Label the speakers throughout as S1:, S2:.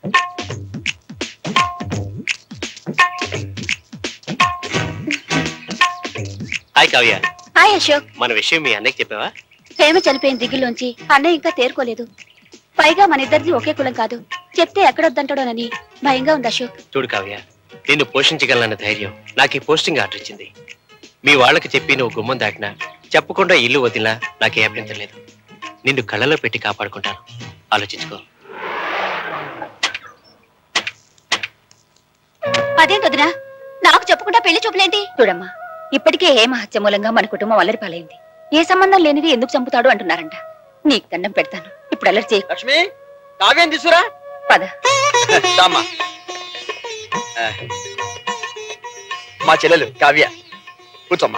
S1: Hi Kavya
S2: hi Ashok
S1: మన విషయం మీ అన్నయ్యకి చెప్పావా
S2: ప్రేమ చనిపోయిన దిగుల్లోంచి అన్నయ్య ఇంకా తేరుకోలేదు పైగా మన ఇద్దరిది ఒకే కులం కాదు చెప్తే ఎక్కడొద్దంటాడోనని భయంగా ఉంది అశోక్
S1: చూడు కావ్య నిన్ను పోషించగలనన్న ధైర్యం నాకు ఈ పోస్టింగ్ ఆర్డర్ ఇచ్చింది మీ వాళ్ళకి చెప్పి నువ్వు గుమ్మం దాటినా చెప్పకుండా ఇల్లు వదిలినా నాకే అభ్యంతరం లేదు నిన్ను కళ్ళలో పెట్టి కాపాడుకుంటాను ఆలోచించుకో
S2: అదేంటి వదినా నాకు చెప్పకుండా పెళ్లి చూపులేంటి చూడమ్మా ఇప్పటికే ఏ మహత్య మూలంగా మన కుటుంబం అల్లరి పాలైంది ఏ సంబంధం లేనిది ఎందుకు చంపుతాడు అంటున్నారంట నీకు దండం పెడతాను ఇప్పుడు అల్లరి చేయి
S3: లక్ష్మి కావ్యం తీసురా
S2: పద
S3: రామ్మా ఆ, మా చెల్లెలు కావ్య కూర్చోమ్మా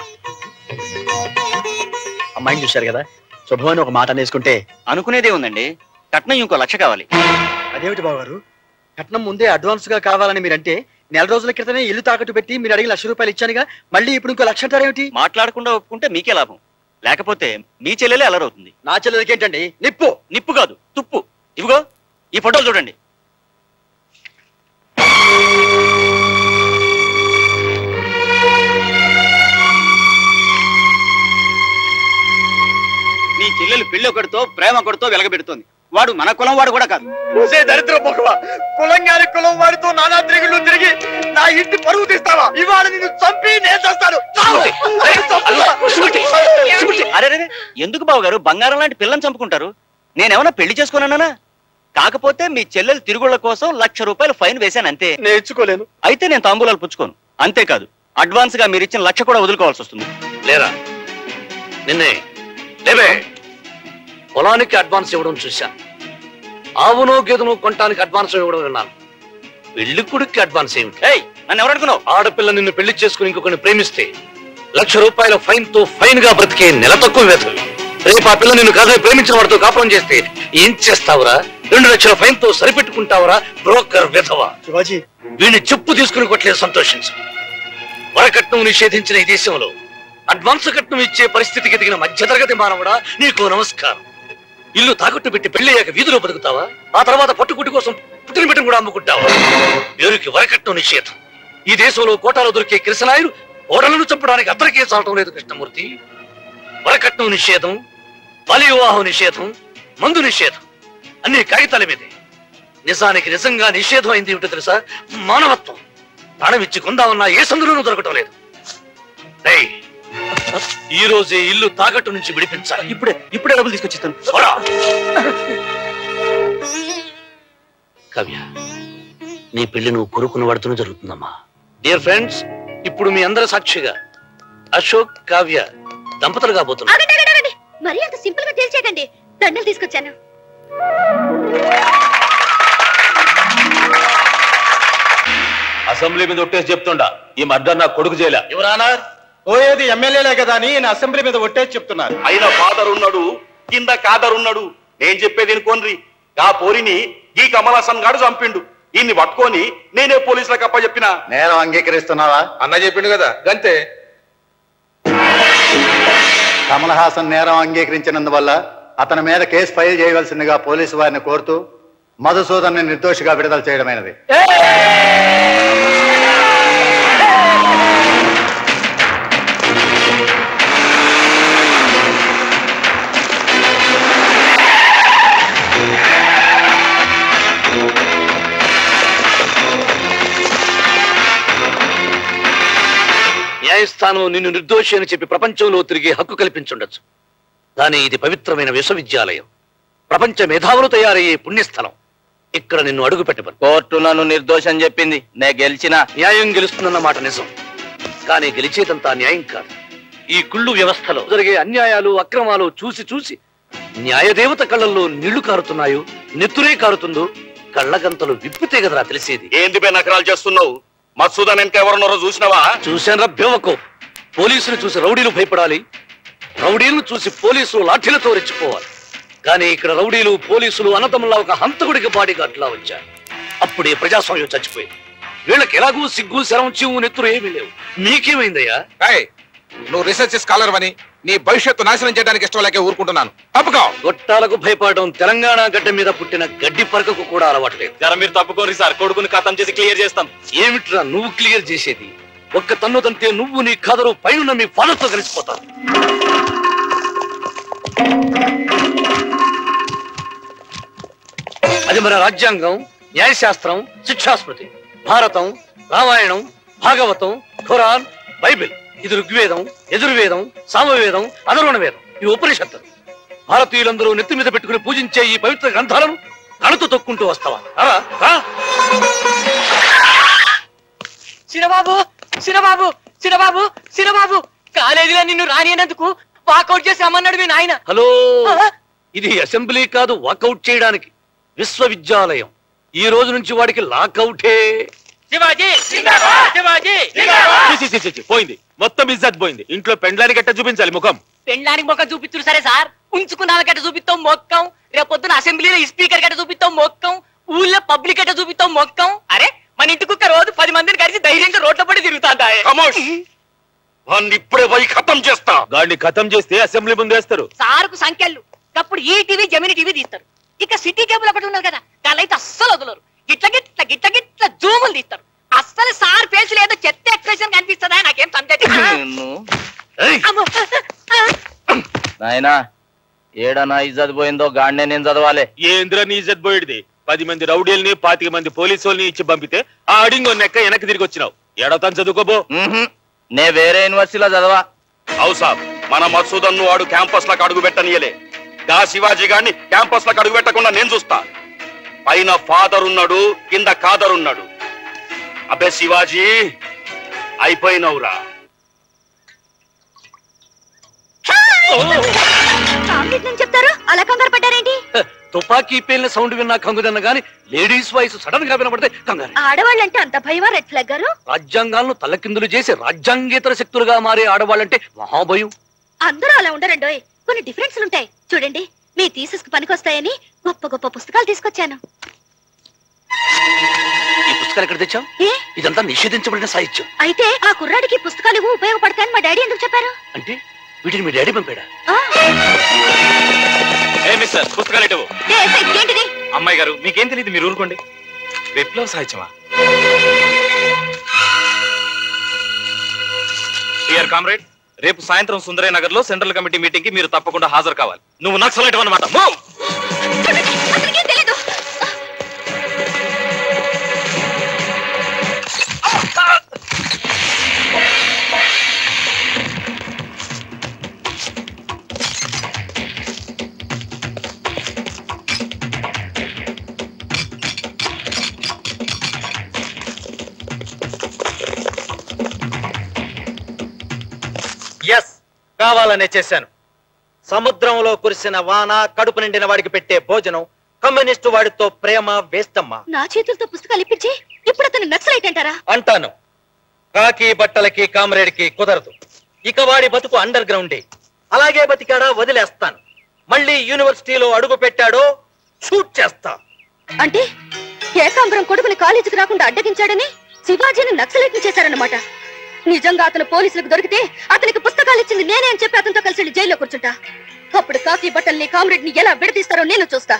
S3: అమ్మాయిని చూశారు కదా శుభమని ఒక మాట అనేసుకుంటే
S4: అనుకునేదే ఉందండి కట్నం ఇంకో లక్ష కావాలి
S3: అదేమిటి బావగారు కట్నం ముందే అడ్వాన్స్ గా కావాలని మీరంటే నెల రోజుల క్రితమే ఇల్లు తాకట్టు పెట్టి మీరు అడిగిన లక్ష రూపాయలు ఇచ్చానుగా మళ్ళీ ఇప్పుడు ఇంకో లక్ష అంటారేమిటి
S4: మాట్లాడకుండా ఒప్పుకుంటే మీకే లాభం లేకపోతే మీ చెల్లెలే అలరవుతుంది
S3: నా చెల్లెలకి ఏంటండి నిప్పు
S4: నిప్పు కాదు తుప్పు ఇదిగో ఈ ఫోటోలు చూడండి మీ చెల్లెలు పెళ్లి ఒకటితో ప్రేమ ఒకటితో వెలగబెడుతోంది వాడు మన కులం వాడు కూడా కాదు
S3: చూసే దరిద్ర మొక్కవా కులం గారి కులం వాడితో నానా తిరుగుళ్ళు తిరిగి నా ఇంటి పరువు తీస్తావా ఇవాళ నిన్ను చంపి నేను చేస్తాను
S4: అరే రే, ఎందుకు బావ గారు బంగారం లాంటి పిల్లని చంపుకుంటారు నేనేమన్నా పెళ్లి చేసుకున్నానా కాకపోతే మీ చెల్లెలు తిరుగుళ్ళ కోసం లక్ష రూపాయలు ఫైన్ వేశాను అంతే
S3: నేర్చుకోలేను
S4: అయితే నేను తాంబూలాలు పుచ్చుకోను అంతేకాదు అడ్వాన్స్ గా మీరు ఇచ్చిన లక్ష కూడా వదులుకోవాల్సి వస్తుంది
S5: లేరా నిన్నే లేవే పొలానికి అడ్వాన్స్ ఇవ్వడం చూశాను ఆవును గేదెను కొనటానికి అడ్వాన్స్ ఇవ్వడం విన్నాను పెళ్లి కొడుక్కి అడ్వాన్స్ ఏమిటి
S4: ఏయ్ నన్ను ఎవరు అనుకున్నావు
S5: ఆడపిల్ల నిన్ను పెళ్లి చేసుకుని ఇంకొకరిని ప్రేమిస్తే లక్ష రూపాయల ఫైన్ తో ఫైన్ గా బ్రతికే నెల తక్కువ వేతవి రేపు ఆ పిల్ల నిన్ను కాదని ప్రేమించిన వాడితో కాపురం చేస్తే ఏం చేస్తావురా రెండు లక్షల ఫైన్ తో సరిపెట్టుకుంటావురా బ్రోకర్ విధవా
S3: శివాజీ
S5: వీడిని చెప్పు తీసుకుని కొట్టలేదు సంతోషించు వరకట్నం నిషేధించిన ఈ దేశంలో అడ్వాన్స్ కట్నం ఇచ్చే పరిస్థితికి ఎదిగిన మధ్యతరగతి మానవుడా నీకు నమస్కారం ఇల్లు తాకట్టు పెట్టి పెళ్ళయ్యాక వీధిలో బతుకుతావా ఆ తర్వాత పట్టుకుట్టి కోసం పుట్టిన బిడ్డను కూడా అమ్ముకుంటావా పేరుకి వరకట్నం నిషేధం ఈ దేశంలో కోటాలో దొరికే కృష్ణాయుడు ఓడలను చంపడానికి అద్దరికే చాలటం లేదు కృష్ణమూర్తి వరకట్నం నిషేధం బలి వివాహం నిషేధం మందు నిషేధం అన్ని కాగితాల మీదే నిజానికి నిజంగా నిషేధం అయింది ఏమిటో తెలుసా మానవత్వం ప్రాణం ఇచ్చి కొందామన్నా ఏ సందులోనూ దొరకటం లేదు రేయ్, ఈ రోజే ఇల్లు తాకట్టు నుంచి విడిపించాలి
S4: ఇప్పుడే ఇప్పుడే డబ్బులు తీసుకొచ్చిస్తాను
S5: పోరా. కవ్య నీ పెళ్లి నువ్వు కొరుకున్న వాడుతూనే జరుగుతుందమ్మా డియర్ ఫ్రెండ్స్ ఇప్పుడు మీ అందరి సాక్షిగా అశోక్ కావ్య దంపతులు కాబోతున్నారు
S2: ఆగండి, ఆగండి, ఆగండి. మరీ అంత సింపుల్ గా తేల్చేయకండి దండలు తీసుకొచ్చాను
S6: అసెంబ్లీ మీద ఒట్టేసి చెప్తుండా ఈ మర్డర్ నా కొడుకు చేయలే
S5: యువరానర్
S3: పోయేది ఎమ్మెల్యేలే కదా అని ఈయన అసెంబ్లీ మీద ఒట్టేసి చెప్తున్నారు
S6: అయిన ఫాదర్ ఉన్నాడు కింద కాదర్ ఉన్నాడు నేను చెప్పేది కొన్రి ఆ పోరిని ఈ కమలాసన్ గాడు చంపిండు ఈయన్ని పట్టుకొని నేనే పోలీసులకు అప్ప చెప్పిన
S7: నేరం అంగీకరిస్తున్నావా
S6: అన్న చెప్పిండు కదా గంతే
S7: కమల్ హాసన్ నేరం అంగీకరించినందువల్ల అతని మీద కేసు ఫైల్ చేయవలసిందిగా పోలీసు వారిని కోరుతూ మధుసూదన్ నిర్దోషిగా విడుదల చేయడమైనది
S5: న్యాయస్థానం నిన్ను నిర్దోషి అని చెప్పి ప్రపంచంలో తిరిగే హక్కు కల్పించుండొచ్చు కానీ ఇది పవిత్రమైన విశ్వవిద్యాలయం ప్రపంచ మేధావులు తయారయ్యే పుణ్యస్థలం ఇక్కడ నిన్ను అడుగు పెట్టబడు
S4: కోర్టు నన్ను నిర్దోషం చెప్పింది నే గెలిచిన
S5: న్యాయం గెలుస్తుందన్న మాట నిజం కానీ గెలిచేదంతా న్యాయం కాదు ఈ కుళ్ళు వ్యవస్థలో జరిగే అన్యాయాలు అక్రమాలు చూసి చూసి న్యాయదేవత కళ్ళల్లో నీళ్లు కారుతున్నాయో నెత్తురే కారుతుందో కళ్ళగంతలు విప్పితే కదరా తెలిసేది
S6: ఏంది పై నకరాలు చేస్తున్నావు మత్సూదన్ వెనక ఎవరున్నారో చూసినావా
S5: చూశాను బెవకో పోలీసులు చూసి రౌడీలు భయపడాలి రౌడీలను చూసి పోలీసులు లాఠీలతో రెచ్చిపోవాలి కానీ ఇక్కడ రౌడీలు పోలీసులు అన్నతమ్ములా ఒక హంతకుడికి బాడీగార్డ్లా వచ్చారు అప్పుడే ప్రజాస్వామ్యం చచ్చిపోయింది వీళ్ళకి ఎలాగూ సిగ్గు శరం చివు నెత్తురు ఏమీ లేవు నీకేమైందయ్యా
S8: నువ్వు రీసెర్చ్ స్కాలర్ అని నీ భవిష్యత్తు నాశనం చేయడానికి ఇష్టం లేక ఊరుకుంటున్నాను తప్పుకో
S5: గొట్టాలకు భయపడడం తెలంగాణ గడ్డ మీద పుట్టిన గడ్డి పరకకు కూడా అలవాటు లేదు
S4: జర మీరు తప్పుకోండి సార్ కొడుకుని ఖతం చేసి క్లియర్ చేస్తాం
S5: ఏమిట్రా నువ్వు క్లియర్ చేసేది ఒక్క తన్ను తంతే నువ్వు నీ కథలు పైన మీ ఫాదర్తో కలిసిపోతావు అది మన రాజ్యాంగం న్యాయశాస్త్రం శిక్షాస్మృతి భారతం రామాయణం భాగవతం ఖురాన్ బైబిల్ ఇది ఋగ్వేదం యజుర్వేదం సామవేదం అధర్వణ వేదం ఈ ఉపనిషత్తులు భారతీయులందరూ నెత్తి మీద పెట్టుకుని పూజించే ఈ పవిత్ర గ్రంథాలను కణుతూ తొక్కుంటూ వస్తావా రా, రా
S9: చిరబాబు చిరబాబు చిరబాబు చిరబాబు కాలేజీలో నిన్ను రానియనందుకు వాకౌట్ చేసి అమ్మన్నాడు మీ నాయన
S5: హలో ఇది అసెంబ్లీ కాదు వాకౌట్ చేయడానికి విశ్వవిద్యాలయం ఈ రోజు నుంచి వాడికి లాకౌటే
S9: శివాజీ శివాజీ
S4: చి, చి, చి, చి, పోయింది మొత్తం ఇజ్జత్ పోయింది ఇంట్లో పెండ్లానికి గట్ట చూపించాలి ముఖం
S9: పెండ్లానికి మొక్క చూపిస్తురు సరే సార్ ఉంచుకున్న గట్ట చూపిస్తాం మొక్కం రేపొద్దున అసెంబ్లీలో స్పీకర్ గట్ట చూపిస్తాం మొక్కం ఊళ్ళో పబ్లిక్ గట్ట చూపిస్తాం మొక్కం అరే మన ఇంటి కుక్క రోజు పది మందిని కలిసి ధైర్యంగా రోడ్ల పడి తిరుగుతాందా
S6: ఖమోష్ వాణ్ణి ఇప్పుడే పోయి ఖతం చేస్తా
S4: గాడిని ఖతం చేస్తే అసెంబ్లీ ముందు వేస్తారు
S9: సారుకు సంఖ్యలు అప్పుడు ఈ టీవీ జమిని టీవీ తీస్తారు ఇక సిటీ కేబుల్ ఒకటి ఉన్నారు కదా వాళ్ళైతే అస్సలు వదలరు గిట్ల గిట్ల గిట్ల గిట్ల జూములు తీస్తారు అస్సలు సార్ ఫేస్ లేదో చెత్త ఎక్స్ప్రెషన్ కనిపిస్తుందా నాకేం సందేహం
S5: ఏయ్!
S4: నాయనా ఏడా నా ఇజ్జత్ పోయిందో గాడినే నేను చదవాలి ఏంద్ర నీ ఇజ్జత్ పోయేది పది మంది రౌడీల్ని పాతిక మంది పోలీసు వాళ్ళని ఇచ్చి పంపితే ఆ అడింగో నెక్క వెనక్కి తిరిగి వచ్చినావు ఏడతాను చదువుకోబో
S10: నే వేరే యూనివర్సిటీలో చదవా
S6: అవు సాబ్ మన మసూదన్ను వాడు క్యాంపస్ లకు అడుగు పెట్టనీయలే గా శివాజీ గారిని క్యాంపస్ లకు అడుగు పెట్టకుండా నేను చూస్తా పైన ఫాదర్ ఉన్నాడు కింద కాదర్ ఉన్నాడు అబ్బే శివాజీ అయిపోయినవురా
S2: కాంగ్రెస్ నుంచి చెప్తారు అలా కంగారు పడ్డారేంటి
S5: తుపాకీ పేలిన సౌండ్ విన్నా కంగుదన్న గాని లేడీస్ వాయిస్ సడన్ గా వినపడితే కంగారు
S2: ఆడవాళ్ళంటే అంత భయమా రెడ్ ఫ్లాగ్ గారు
S5: రాజ్యాంగాలను తలకిందులు చేసి రాజ్యాంగేతర శక్తులుగా మారే ఆడవాళ్ళంటే మహాభయం
S2: అందరూ అలా ఉండరండోయ్ కొన్ని డిఫరెన్స్లు ఉంటాయి చూడండి మీ థీసిస్ పనికొస్తాయని గొప్ప గొప్ప పుస్తకాలు తీసుకొచ్చాను
S5: ఈ పుస్తకాలు ఎక్కడ తెచ్చావు
S2: ఏ
S5: ఇదంతా నిషేధించబడిన సాహిత్యం
S2: అయితే ఆ కుర్రాడికి పుస్తకాలు ఇవ్వు, ఉపయోగపడతాయని మా డాడీ ఎందుకు చెప్పారు
S5: అంటే వీటిని మీ డాడీ పంపాడా
S2: ఆ,
S4: ఏ మిస్టర్ పుస్తకాలు ఇటు
S2: ఏ, ఏ, ఏంటిది
S4: అమ్మాయి గారు మీకేం తెలియదు మీరు ఊరుకోండి విప్లవ సాహిత్యమా డియర్ కామ్రేడ్ రేపు సాయంత్రం సుందరయ్య నగర్ లో సెంట్రల్ కమిటీ మీటింగ్ కి మీరు తప్పకుండా హాజరు కావాలి నువ్వు నక్సలైట్ అనమాట
S2: అతనికేం తెలీదు
S3: ఎస్ కావాలనే చేశాను సముద్రంలో కురిసిన వాన కడుపు నిండిన వాడికి పెట్టే భోజనం కమ్యూనిస్టు వాడితో ప్రేమ వేస్తమ్మా
S2: నా చేతులతో పుస్తకాలు ఇప్పించి ఇప్పుడు అతను నక్సలైట్ అంటారా
S3: అంటాను కాకి బట్టలకి కామ్రేడ్కి కుదరదు ఇక వాడి బతుకు అండర్ గ్రౌండే అలాగే బతికాడా వదిలేస్తాను మళ్ళీ యూనివర్సిటీలో అడుగు పెట్టాడో షూట్ చేస్తా
S2: అంటే ఏకాంబరం కొడుకుని కాలేజీకి రాకుండా అడ్డగించాడని శివాజీని నక్సలైట్ చేశారన్నమాట నిజంగా అతను పోలీసులకు దొరికితే అతనికి పుస్తకాలు ఇచ్చింది నేనే అని చెప్పి అతనితో కలిసి వెళ్ళి జైల్లో కూర్చుంటా అప్పుడు కాకి బట్టల్ని కామ్రేడ్ ని ఎలా విడదీస్తారో నేను చూస్తా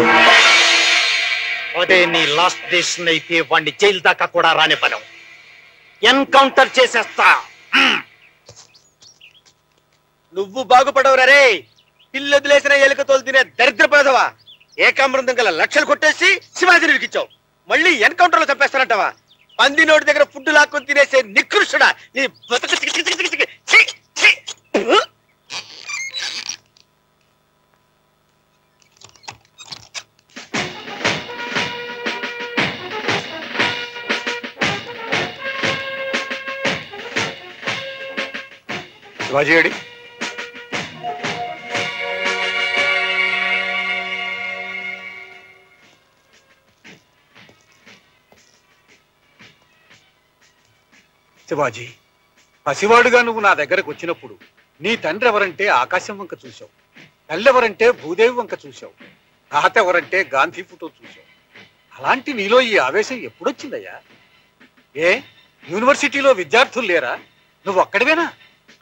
S3: అదే నీ లాస్ట్ డెసిషన్ అయితే వాడిని జైలు దాకా కూడా రానివ్వను ఎన్కౌంటర్ చేసేస్తా నువ్వు బాగుపడవు రే పిల్లి వదిలేసిన ఎలుక తోలు తినే దరిద్ర పేదవా ఏకామృతం గల లక్షలు కొట్టేసి శివాజీని విరికించావు మళ్ళీ ఎన్కౌంటర్ లో చంపేస్తానంటావా పంది నోటి దగ్గర ఫుడ్ లాక్కొని తినేసే నికృష్టుడా నీ బతుకు చికి చికి చికి చికి. ఛీ, ఛీ.
S8: శివాజీ ఏడి శివాజీ పసివాడుగా నువ్వు నా దగ్గరకు వచ్చినప్పుడు నీ తండ్రి ఎవరంటే ఆకాశం వంక చూశావు తల్లెవరంటే భూదేవి వంక చూశావు తాత ఎవరంటే గాంధీ ఫోటో చూశావు అలాంటి నీలో ఈ ఆవేశం ఎప్పుడొచ్చిందయ్యా ఏ యూనివర్సిటీలో విద్యార్థులు లేరా నువ్వు ఒక్కడివేనా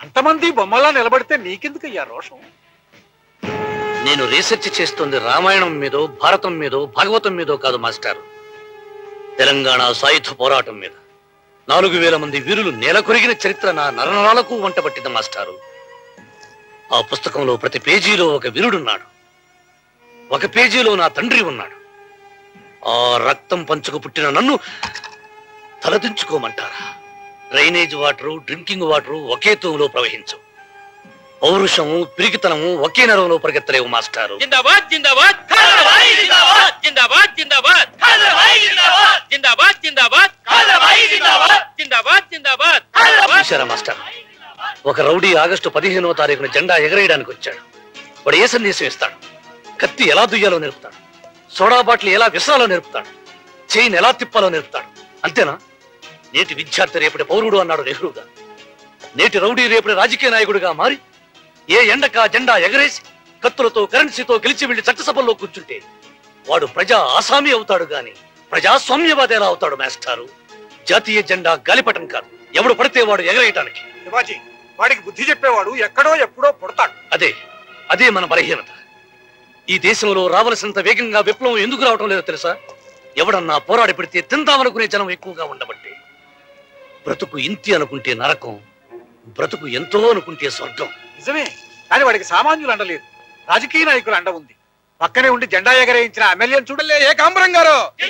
S8: అంతమంది బొమ్మలా నిలబడితే నీకెందుకయ్యా రోషం
S5: నేను రీసెర్చ్ చేస్తుంది రామాయణం మీదో భారతం మీదో భాగవతం మీదో కాదు మాస్టర్ తెలంగాణ సాయుధ పోరాటం మీద నాలుగు వేల మంది వీరులు నేల కొరిగిన చరిత్ర నా నరనరాలకు వంటబట్టింది మాస్టారు ఆ పుస్తకంలో ప్రతి పేజీలో ఒక వీరుడున్నాడు ఒక పేజీలో నా తండ్రి ఉన్నాడు ఆ రక్తం పంచుకు పుట్టిన నన్ను తలదించుకోమంటారా డ్రైనేజ్ వాటరు డ్రింకింగ్ వాటరు ఒకే తూములో ప్రవహించవు పౌరుషము పిరికితనము ఒకే నరంలో పరిగెత్తలేవు మాస్టారు
S4: జిందాబాద్ జిందాబాద్ కాలవాయి జిందాబాద్ జిందాబాద్ జిందాబాద్ కాలవాయి జిందాబాద్ జిందాబాద్ జిందాబాద్ కాలవాయి జిందాబాద్ జిందాబాద్ జిందాబాద్
S5: చూశారా మాస్టర్ ఒక రౌడీ ఆగస్టు పదిహేనో తారీఖున జెండా ఎగరేయడానికి వచ్చాడు వాడు ఏ సందేశం ఇస్తాడు కత్తి ఎలా దుయ్యాలో నేర్పుతాడు సోడా బాటిల్ ఎలా విసరాలో నేర్పుతాడు చైన్ ఎలా తిప్పాలో నేర్పుతాడు అంతేనా నేటి విద్యార్థి రేపటి పౌరుడు అన్నాడు నెహ్రూగా నేటి రౌడీ రేపటి రాజకీయ నాయకుడిగా మారి ఏ ఎండక జెండా ఎగరేసి కత్తులతో కరెన్సీతో గెలిచి వెళ్లి చట్టసభల్లో కూర్చుంటే వాడు ప్రజా ఆసామి అవుతాడు గాని ప్రజాస్వామ్యవాది ఎలా అవుతాడు మాస్టారు జాతీయ జెండా గాలిపటం కాదు ఎవడు పడితే వాడు ఎగరేయటానికి
S8: శివాజీ వాడికి బుద్ధి చెప్పేవాడు ఎక్కడో ఎప్పుడో పుడతాడు
S5: అదే అదే మన బలహీనత ఈ దేశంలో రావలసినంత వేగంగా విప్లవం ఎందుకు రావటం లేదో తెలుసా ఎవడన్నా పోరాడి పెడితే తిందామనుకునే జనం ఎక్కువగా ఉండబట్టి బ్రతుకు ఇంతి అనుకుంటే నరకం బ్రతుకు ఎంతో అనుకుంటే స్వర్గం
S8: నిజమే కానీ వాడికి సామాన్యులు అండలేదు రాజకీయ నాయకులు అండ ఉంది పక్కనే ఉండి జెండా ఎగరేయించిన ఎమ్మెల్యేని చూడలే ఏ కాంబరం గారు